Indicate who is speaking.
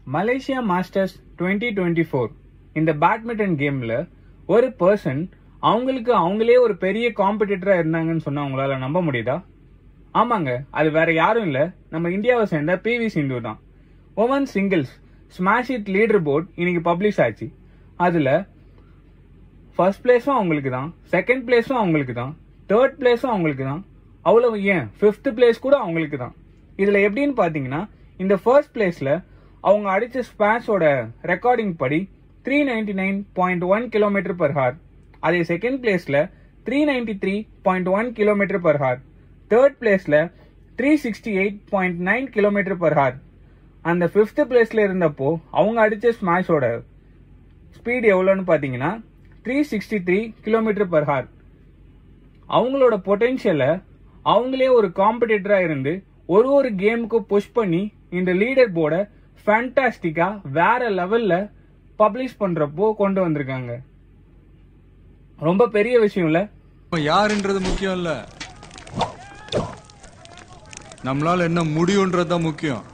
Speaker 1: Malaysia masters 2024 for இந்த badminton கேம்ல ஒரு பர்சன் அவங்களுக்கு அவங்களே ஒரு பெரிய காம்படிட்டரா இருந்தாங்கன்னு சொன்னா உங்களால நம்ப முடியுதா ஆமாங்க அது வேற யாரும் இல்ல நம்ம இந்தியாவை சேர்ந்த பி வி சிந்து தான் women singles smash it leader board இன்னைக்கு பப்ளிஷ் ஆச்சு அதுல ஃபர்ஸ்ட் பிளேஸும் அவங்களுக்கு தான் செகண்ட் பிளேஸும் அவங்களுக்கு தான் தேர்ட் பிளேஸும் அவங்களுக்கு தான் அவ்வளவு ஏன் ஃபிஃப்த் பிளேஸ் கூட அவங்களுக்கு தான் இதுல எப்படின்னு பாத்தீங்கன்னா இந்த ஃபர்ஸ்ட் பிளேஸ்ல அவங்க அடிச்ச ஸ்பாஷோட ரெக்கார்டிங் படி three ninety nine point one kilometre per hour அதே செகண்ட் பிளேஸ்ல three ninety three point one kilometre per hour third பிளேஸ்ல three sixty eight point nine kilometre per hour அந்த ஃபிஃப்த் பிளேஸ்ல இருந்தப்போ அவங்க அடிச்ச ஸ்மாஷோட ஸ்பீட் எவ்வளோன்னு பார்த்தீங்கன்னா three sixty three kilometre per hour அவங்களோட பொட்டென்ஷியலை அவங்களே ஒரு காம்படிட்டரா இருந்து ஒரு ஒரு கேமுக்கு புஷ் பண்ணி இந்த லீடர் போர்டை ஃபேண்டாஸ்டிக்கா வேற லெவல்ல பப்ளிஷ் பண்றப்போ கொண்டு வந்திருக்காங்க ரொம்ப பெரிய விஷயம் இல்ல
Speaker 2: யாருன்றது முக்கியம் இல்ல நம்மளால என்ன முடியும்ன்றது தான் முக்கியம்